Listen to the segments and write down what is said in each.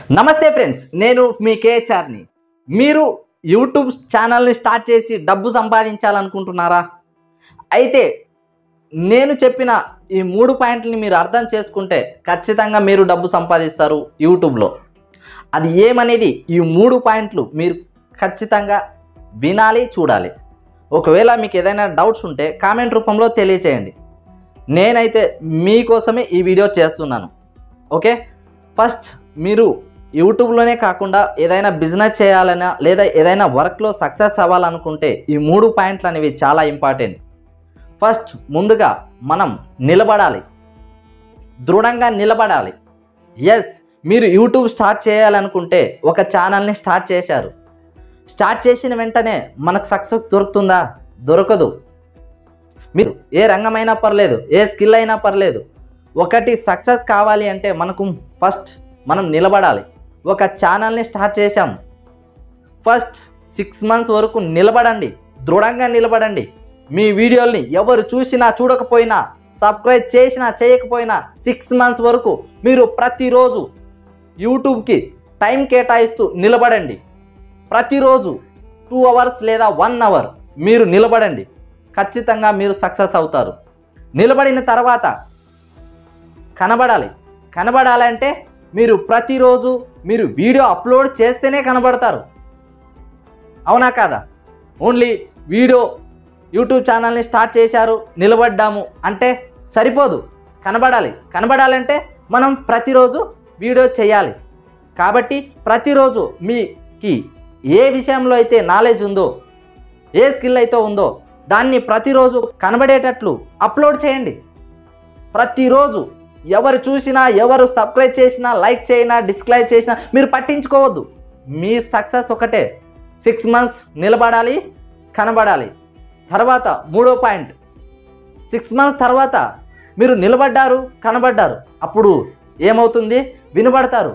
నమస్తే ఫ్రెండ్స్ నేను మీ కేహెచ్ఆర్ని మీరు యూట్యూబ్ ఛానల్ని స్టార్ట్ చేసి డబ్బు సంపాదించాలనుకుంటున్నారా అయితే నేను చెప్పిన ఈ మూడు పాయింట్లని మీరు అర్థం చేసుకుంటే ఖచ్చితంగా మీరు డబ్బు సంపాదిస్తారు యూట్యూబ్లో అది ఏమనేది ఈ మూడు పాయింట్లు మీరు ఖచ్చితంగా వినాలి చూడాలి ఒకవేళ మీకు ఏదైనా డౌట్స్ ఉంటే కామెంట్ రూపంలో తెలియచేయండి నేనైతే మీకోసమే ఈ వీడియో చేస్తున్నాను ఓకే ఫస్ట్ మీరు యూట్యూబ్లోనే కాకుండా ఏదైనా బిజినెస్ చేయాలన్నా లేదా ఏదైనా వర్క్లో సక్సెస్ అవ్వాలనుకుంటే ఈ మూడు పాయింట్లు అనేవి చాలా ఇంపార్టెంట్ ఫస్ట్ ముందుగా మనం నిలబడాలి దృఢంగా నిలబడాలి ఎస్ మీరు యూట్యూబ్ స్టార్ట్ చేయాలనుకుంటే ఒక ఛానల్ని స్టార్ట్ చేశారు స్టార్ట్ చేసిన వెంటనే మనకు సక్సెస్ దొరుకుతుందా దొరకదు మీరు ఏ రంగమైనా పర్లేదు ఏ స్కిల్ అయినా పర్లేదు ఒకటి సక్సెస్ కావాలి అంటే మనకు ఫస్ట్ మనం నిలబడాలి ఒక ఛానల్ని స్టార్ట్ చేశాం ఫస్ట్ సిక్స్ మంత్స్ వరకు నిలబడండి దృఢంగా నిలబడండి మీ వీడియోల్ని ఎవరు చూసినా చూడకపోయినా సబ్స్క్రైబ్ చేసినా చేయకపోయినా సిక్స్ మంత్స్ వరకు మీరు ప్రతిరోజు యూట్యూబ్కి టైం కేటాయిస్తూ నిలబడండి ప్రతిరోజు టూ అవర్స్ లేదా వన్ అవర్ మీరు నిలబడండి ఖచ్చితంగా మీరు సక్సెస్ అవుతారు నిలబడిన తర్వాత కనబడాలి కనబడాలంటే మీరు ప్రతిరోజు మీరు వీడియో అప్లోడ్ చేస్తేనే కనబడతారు అవునా కాదా ఓన్లీ వీడియో యూట్యూబ్ ఛానల్ని స్టార్ట్ చేశారు నిలబడ్డాము అంటే సరిపోదు కనబడాలి కనబడాలంటే మనం ప్రతిరోజు వీడియో చేయాలి కాబట్టి ప్రతిరోజు మీకి ఏ విషయంలో అయితే నాలెడ్జ్ ఉందో ఏ స్కిల్ అయితే ఉందో దాన్ని ప్రతిరోజు కనబడేటట్లు అప్లోడ్ చేయండి ప్రతిరోజు ఎవరు చూసినా ఎవరు సబ్స్క్రైబ్ చేసినా లైక్ చేసినా డిస్లైక్ చేసినా మీరు పట్టించుకోవద్దు మీ సక్సెస్ ఒకటే సిక్స్ మంత్స్ నిలబడాలి కనబడాలి తర్వాత మూడో పాయింట్ సిక్స్ మంత్స్ తర్వాత మీరు నిలబడ్డారు కనబడ్డారు అప్పుడు ఏమవుతుంది వినబడతారు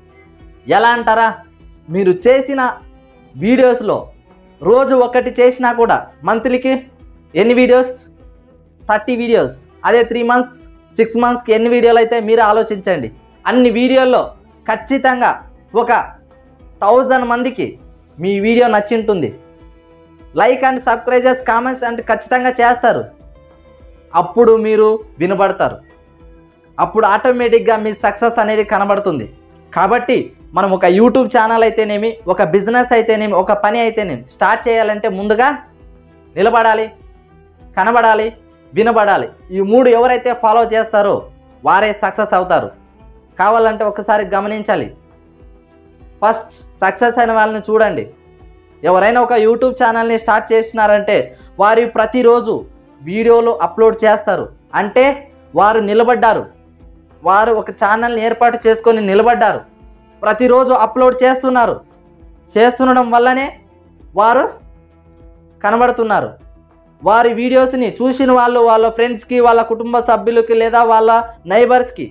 ఎలా అంటారా మీరు చేసిన వీడియోస్లో రోజు ఒకటి చేసినా కూడా మంత్లీకి ఎన్ని వీడియోస్ థర్టీ వీడియోస్ అదే త్రీ మంత్స్ సిక్స్ మంత్స్కి ఎన్ని వీడియోలు అయితే మీరు ఆలోచించండి అన్ని వీడియోల్లో ఖచ్చితంగా ఒక థౌజండ్ మందికి మీ వీడియో నచ్చింటుంది like and subscribers comments and ఖచ్చితంగా చేస్తారు అప్పుడు మీరు వినబడతారు అప్పుడు ఆటోమేటిక్గా మీ సక్సెస్ అనేది కనబడుతుంది కాబట్టి మనం ఒక యూట్యూబ్ ఛానల్ అయితేనేమి ఒక బిజినెస్ అయితేనేమి ఒక పని అయితేనేమి స్టార్ట్ చేయాలంటే ముందుగా నిలబడాలి కనబడాలి వినబడాలి ఈ మూడు ఎవరైతే ఫాలో చేస్తారో వారే సక్సెస్ అవుతారు కావాలంటే ఒకసారి గమనించాలి ఫస్ట్ సక్సెస్ అయిన వాళ్ళని చూడండి ఎవరైనా ఒక యూట్యూబ్ ఛానల్ని స్టార్ట్ చేసినారంటే వారు ప్రతిరోజు వీడియోలు అప్లోడ్ చేస్తారు అంటే వారు నిలబడ్డారు వారు ఒక ఛానల్ని ఏర్పాటు చేసుకొని నిలబడ్డారు ప్రతిరోజు అప్లోడ్ చేస్తున్నారు చేస్తుండడం వల్లనే వారు కనబడుతున్నారు వారి వీడియోస్ని చూసిన వాళ్ళు వాళ్ళ ఫ్రెండ్స్కి వాళ్ళ కుటుంబ సభ్యులకి లేదా వాళ్ళ నైబర్స్కి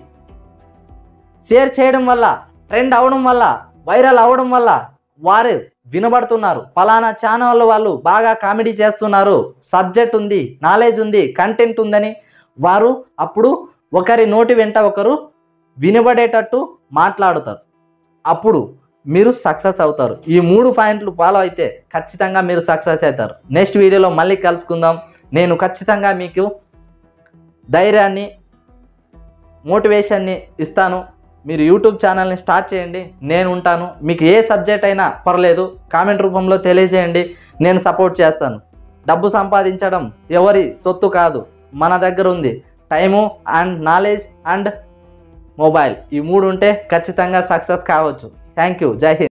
షేర్ చేయడం వల్ల ట్రెండ్ అవడం వల్ల వైరల్ అవడం వల్ల వారు వినబడుతున్నారు ఫలానా ఛానల్ వాళ్ళు బాగా కామెడీ చేస్తున్నారు సబ్జెక్ట్ ఉంది నాలెడ్జ్ ఉంది కంటెంట్ ఉందని వారు అప్పుడు ఒకరి నోటి వెంట ఒకరు వినబడేటట్టు మాట్లాడుతారు అప్పుడు మీరు సక్సెస్ అవుతారు ఈ మూడు పాయింట్లు ఫాలో అయితే ఖచ్చితంగా మీరు సక్సెస్ అవుతారు నెక్స్ట్ వీడియోలో మళ్ళీ కలుసుకుందాం నేను ఖచ్చితంగా మీకు ధైర్యాన్ని మోటివేషన్ని ఇస్తాను మీరు యూట్యూబ్ ఛానల్ని స్టార్ట్ చేయండి నేను ఉంటాను మీకు ఏ సబ్జెక్ట్ అయినా పర్లేదు కామెంట్ రూపంలో తెలియజేయండి నేను సపోర్ట్ చేస్తాను డబ్బు సంపాదించడం ఎవరి సొత్తు కాదు మన దగ్గర ఉంది time and knowledge and mobile ఈ మూడు ఉంటే ఖచ్చితంగా సక్సెస్ కావచ్చు థ్యాంక్ యూ జై హింద్